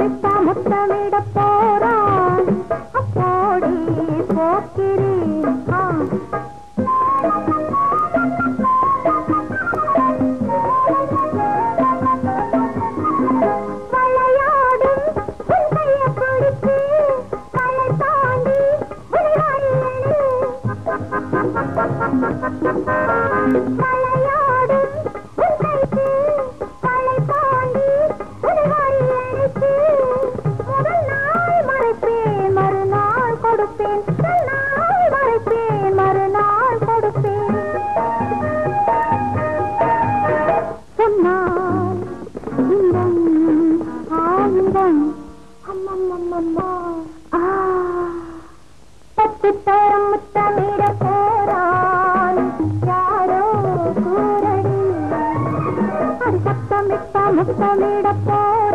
சத்தமிட்டா முத்தமிட போறான் அப்போடி போக்கிறேன் ஆ. விளையாடும் உன் கையை பிடிச்சு களை தாண்டி விளையாடு விளையாடும் உன் கைக்கு களை தாண்டி விளையாடி அழைத்து முதல் நாள் மறைப்பேன் மறுநாள் கொடுப்பேன் முதல் நாள் மறைப்பேன் மறுநாள் கொடுப்பேன் சொன்னால் இன்பம் ஆனந்தம் அம்மம்மம்மம்மா ஆ பத்து தரம் முத்தமிட போறான் யாரோ கூரடி அது சத்தமிட்டா முத்தமிட போறான்